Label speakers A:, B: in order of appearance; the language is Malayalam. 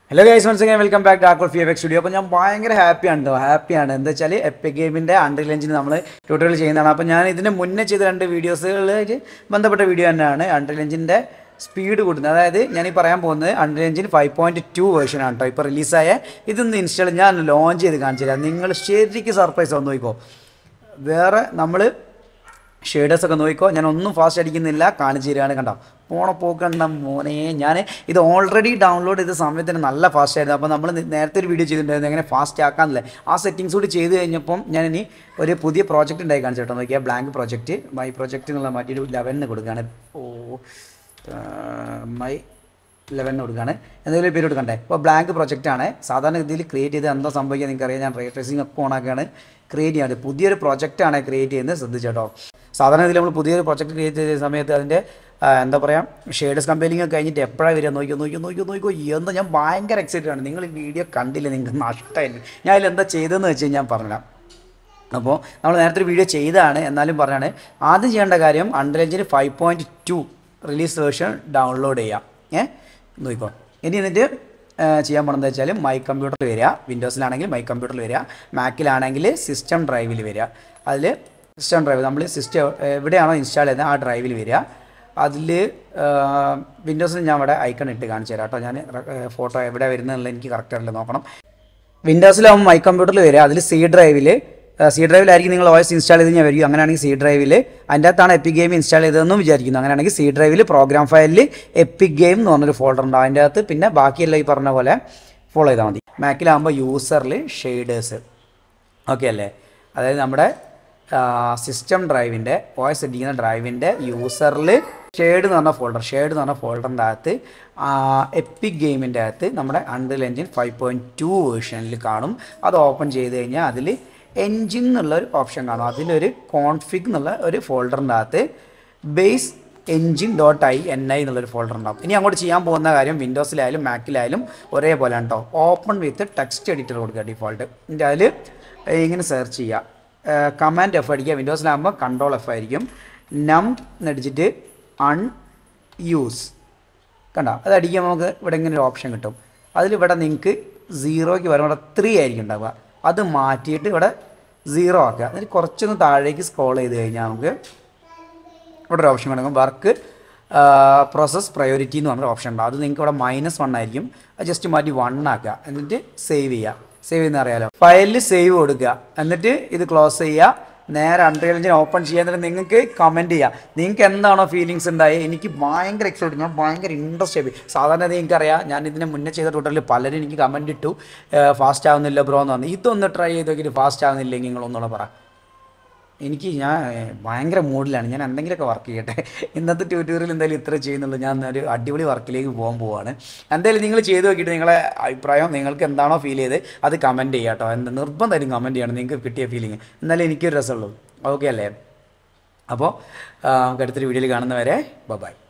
A: hello guys once again welcome back ഡാക്കോൾ ഫി എഫ് സ്റ്റുഡിയോ അപ്പോൾ ഞാൻ ഭയങ്കര ഹാപ്പിയാണ് കേട്ടോ ഹാപ്പിയാണ് എന്താ വെച്ചാൽ എപ്പിക് ഗെയിമിൻ്റെ അണ്ടർ എഞ്ചിന് നമ്മൾ ട്യൂട്ടോറിയൽ ചെയ്യുന്നതാണ് അപ്പോൾ ഞാൻ ഇതിന് മുന്നേ ചെയ്ത രണ്ട് വീഡിയോസുകളായിട്ട് ബന്ധപ്പെട്ട വീഡിയോ തന്നെയാണ് അണ്ടർ എഞ്ചിൻ്റെ സ്പീഡ് കൂട്ടുന്നത് അതായത് ഞാൻ ഈ പറയാൻ പോകുന്നത് Unreal engine five point two version ആണ് കേട്ടോ ഇപ്പോൾ റിലീസായ ഇതൊന്ന് ഇൻസ്റ്റാൾ ഞാൻ ലോഞ്ച് ചെയ്ത് കാണിച്ചു തരാം നിങ്ങൾ ശരിക്കും സർപ്രൈസ് വന്നു നോക്കിക്കോ വേറെ നമ്മൾ ഷെയ്ഡേഴ്സ് ഒക്കെ നോക്കിക്കോ ഞാൻ ഒന്നും ഫാസ്റ്റ് അടിക്കുന്നില്ല കാണിച്ചു തരികയാണ് കണ്ടോ പോണ പോക്കണ്ട മോനെ ഞാൻ ഇത് ഓൾറെഡി ഡൗൺലോഡ് ചെയ്ത സമയത്തിന് നല്ല ഫാസ്റ്റ് ആയിരുന്നു അപ്പോൾ നമ്മൾ നേരത്തെ ഒരു വീഡിയോ ചെയ്തിട്ടുണ്ടായിരുന്നു എങ്ങനെ ഫാസ്റ്റ് ആക്കാന്നില്ല ആ സെറ്റിങ്സ് കൂടി ചെയ്ത് കഴിഞ്ഞപ്പം ഞാൻ ഇനി ഒരു പുതിയ പ്രോജക്റ്റ് ഉണ്ടായി കാണിച്ചു കേട്ടോ നോക്കിയാൽ ബ്ലാങ്ക് പ്രോജക്റ്റ് മൈ പ്രോജക്റ്റ് എന്നുള്ള മാറ്റിയൊരു ലെവനിന് കൊടുക്കുകയാണ് ഓ മൈ ലെവനിന് കൊടുക്കുകയാണ് എന്തെങ്കിലും പേര് കൊടുക്കണ്ടേ ഇപ്പോൾ ബ്ലാങ്ക് പ്രൊജക്റ്റ് ആണ് സാധാരണ ഇതിൽ ക്രിയേറ്റ് ചെയ്ത് എന്താ സംഭവിക്കുക നിങ്ങൾക്കറിയാം ഞാൻ റേ ട്രേസിംഗ് ഒക്കെ ഓണാക്കുകയാണ് ക്രിയേറ്റ് ചെയ്യുന്നത് പുതിയൊരു പ്രൊജക്റ്റാണ് ക്രിയേറ്റ് ചെയ്യുന്നത് ശ്രദ്ധിച്ചേട്ടോ സാധാരണ ഇതിൽ നമ്മൾ പുതിയൊരു പ്രൊജക്റ്റ് ക്രിയേറ്റ് ചെയ്ത സമയത്ത് അതിൻ്റെ ആ, എന്താ പറയുക ഷെയ്ഡ്സ് കമ്പനിങ് ഒക്കെ കഴിഞ്ഞിട്ട് എപ്പോഴാണ് വരിക നോക്കിയോ നോക്കിയോ നോക്കിയോ നോക്കിയോ എന്താ ഞാൻ ഭയങ്കര എക്സൈറ്റഡ് ആണ് നിങ്ങൾ ഈ വീഡിയോ കണ്ടില്ല നിങ്ങൾക്ക് നഷ്ടമായിരുന്നു ഞാൻ അതിൽ എന്താ ചെയ്തതെന്ന് വെച്ച് ഞാൻ പറഞ്ഞുതരാം അപ്പോൾ നമ്മൾ നേരത്തെ ഒരു വീഡിയോ ചെയ്തതാണ് എന്നാലും പറഞ്ഞാണ് ആദ്യം ചെയ്യേണ്ട കാര്യം Unreal engine five point two release version download ചെയ്യാം ഏ നോക്കിക്കോ ഇനി എന്നിട്ട് ഏ, ചെയ്യാൻ പോകണമെന്ന് വെച്ചാൽ മൈ കമ്പ്യൂട്ടറിൽ വരിക വിൻഡോസിലാണെങ്കിൽ മൈ കമ്പ്യൂട്ടറിൽ വരിക മാക്കിലാണെങ്കിൽ സിസ്റ്റം ഡ്രൈവിൽ വരിക അതിൽ സിസ്റ്റം ഡ്രൈവ് നമ്മൾ സിസ്റ്റം എവിടെയാണോ ഇൻസ്റ്റാൾ ചെയ്യുന്നത് ആ ഡ്രൈവിൽ വരിക അതിൽ വിൻഡോസിൽ ഞാൻ ഇവിടെ ഐക്കൺ ഇട്ട് കാണിച്ചു തരാം കേട്ടോ ഞാൻ ഫോട്ടോ എവിടെ വരുന്നതെന്നുള്ളത് എനിക്ക് കറക്റ്റ് ആയിട്ട് നോക്കണം വിൻഡോസിലാവുമ്പോൾ മൈ കമ്പ്യൂട്ടറിൽ വരിക അതിൽ സി ഡ്രൈവിൽ സി ഡ്രൈവിലായിരിക്കും നിങ്ങൾ ഓയസ് ഇൻസ്റ്റാൾ ചെയ്ത് ഞാൻ വരും അങ്ങനെയാണെങ്കിൽ സി ഡ്രൈവിൽ അതിൻ്റെ അകത്താണ് എപ്പിക് ഗെയിം ഇൻസ്റ്റാൾ ചെയ്തതെന്നും വിചാരിക്കുന്നു അങ്ങനെയാണെങ്കിൽ സി ഡ്രൈവിൽ പ്രോഗ്രാം ഫയലിൽ എപ്പിക് ഗെയിം എന്ന് പറഞ്ഞൊരു ഫോൾഡർ ഉണ്ട് അതിൻ്റെ അകത്ത് പിന്നെ ബാക്കിയെല്ലാം ഈ പറഞ്ഞ പോലെ ഫോളോ ചെയ്താൽ മതി മാക്കിലാകുമ്പോൾ യൂസറിൽ ഷെയ്ഡേഴ്സ് ഓക്കെ അല്ലേ അതായത് നമ്മുടെ സിസ്റ്റം ഡ്രൈവിൻ്റെ വോയിസ് അടിക്കുന്ന ഡ്രൈവിൻ്റെ യൂസറിൽ ഷെയ്ഡ് എന്ന് പറഞ്ഞ ഫോൾഡർ ഷെയ്ഡ് എന്ന് പറഞ്ഞ ഫോൾഡറിൻ്റെ അകത്ത് എപ്പിക് ഗെയിമിൻ്റെ അകത്ത് നമ്മുടെ Unreal engine five point two വേർഷനിൽ കാണും അത് ഓപ്പൺ ചെയ്ത് കഴിഞ്ഞാൽ അതിൽ എൻജിൻ എന്നുള്ള ഒരു ഓപ്ഷൻ കാണും അതിലൊരു കോൺഫിഗ് എന്നുള്ള ഒരു ഫോൾഡറിൻ്റെ അകത്ത് base engine dot I N I എന്നുള്ളൊരു ഫോൾഡർ ഉണ്ടാവും ഇനി അങ്ങോട്ട് ചെയ്യാൻ പോകുന്ന കാര്യം വിൻഡോസിലായാലും മാക്കിലായാലും ഒരേപോലെ കേട്ടോ ഓപ്പൺ വിത്ത് ടെക്സ്റ്റ് എഡിറ്റർ കൊടുക്കുക ഡിഫോൾട്ട് എന്നിട്ട് അതിൽ ഇങ്ങനെ സെർച്ച് ചെയ്യുക കമാൻഡ് എഫ് അടിക്കുക വിൻഡോസിലാകുമ്പോൾ കൺട്രോൾ എഫ് ആയിരിക്കും നം എന്നടിച്ചിട്ട് അൺ യൂസ് കണ്ട അത് അടിക്കുമ്പോൾ നമുക്ക് ഇവിടെ ഇങ്ങനെ ഒരു ഓപ്ഷൻ കിട്ടും അതിലിവിടെ നിങ്ങൾക്ക് സീറോയ്ക്ക് വരുമ്പോൾ ഇവിടെ ത്രീ ആയിരിക്കും ഉണ്ടാവുക അത് മാറ്റിയിട്ട് ഇവിടെ സീറോ ആക്കുക എന്നിട്ട് കുറച്ചൊന്ന് താഴേക്ക് സ്ക്രോൾ ചെയ്ത് കഴിഞ്ഞാൽ നമുക്ക് ഇവിടെ ഒരു ഓപ്ഷൻ കിടക്കും വർക്ക് പ്രോസസ് പ്രയോറിറ്റി എന്ന് പറഞ്ഞൊരു ഓപ്ഷൻ ഉണ്ട് അത് നിങ്ങൾക്ക് ഇവിടെ മൈനസ് വൺ ആയിരിക്കും അത് ജസ്റ്റ് മാറ്റി വൺ ആക്കുക എന്നിട്ട് സേവ് ചെയ്യുക സേവ് ചെയ്യുന്ന അറിയാലോ ഫയലിൽ സേവ് കൊടുക്കുക എന്നിട്ട് ഇത് ക്ലോസ് ചെയ്യുക നേരെ അണ്ടർ എഞ്ചിൻ ഓപ്പൺ ചെയ്യുക എന്നിട്ട് നിങ്ങൾക്ക് കമൻറ്റ് ചെയ്യുക നിങ്ങൾക്ക് എന്താണോ ഫീലിങ്സ് ഉണ്ടായി എനിക്ക് ഭയങ്കര എക്സൈറ്റ് ഞാൻ ഭയങ്കര ഇൻട്രസ്റ്റ് ആയി സാധാരണ നിങ്ങൾക്കറിയാം ഞാൻ ഇതിന് മുന്നേ ചെയ്ത ട്യൂട്ടറിൽ പലരും എനിക്ക് കമൻറ്റ് ഇട്ടു ഫാസ്റ്റ് ആവുന്നില്ല ബ്രോ എന്ന് പറഞ്ഞു ഇതൊന്ന് ട്രൈ ചെയ്ത് നോക്കിയിട്ട് ഫാസ്റ്റ് ആവുന്നില്ലെങ്കിൽ നിങ്ങളൊന്നുകൂടെ പറ എനിക്ക് ഞാൻ ഏഹ്, ഭയങ്കര മൂഡിലാണ് ഞാൻ എന്തെങ്കിലുമൊക്കെ വർക്ക് ചെയ്യട്ടെ ഇന്നത്തെ ട്യൂട്ടോറിയൽ എന്തായാലും ഇത്ര ചെയ്യുന്നുള്ളൂ ഞാൻ ഒരു അടിപൊളി വർക്കിലേക്ക് പോകാൻ പോവാണ് എന്തായാലും നിങ്ങൾ ചെയ്ത് നോക്കിയിട്ട് നിങ്ങളെ അഭിപ്രായം നിങ്ങൾക്ക് എന്താണോ ഫീൽ ചെയ്ത് അത് കമൻറ്റ് ചെയ്യുക കേട്ടോ എന്ത് നിർബന്ധമായിട്ടും കമൻറ്റ് ചെയ്യണം നിങ്ങൾക്ക് കിട്ടിയ ഫീലിംഗ് എന്നാലേ എനിക്കൊരു രസമുള്ളൂ ഓക്കെ അല്ലേ അപ്പോൾ നമുക്ക് അടുത്തൊരു വീഡിയോയിൽ കാണുന്നവരെ ബൈ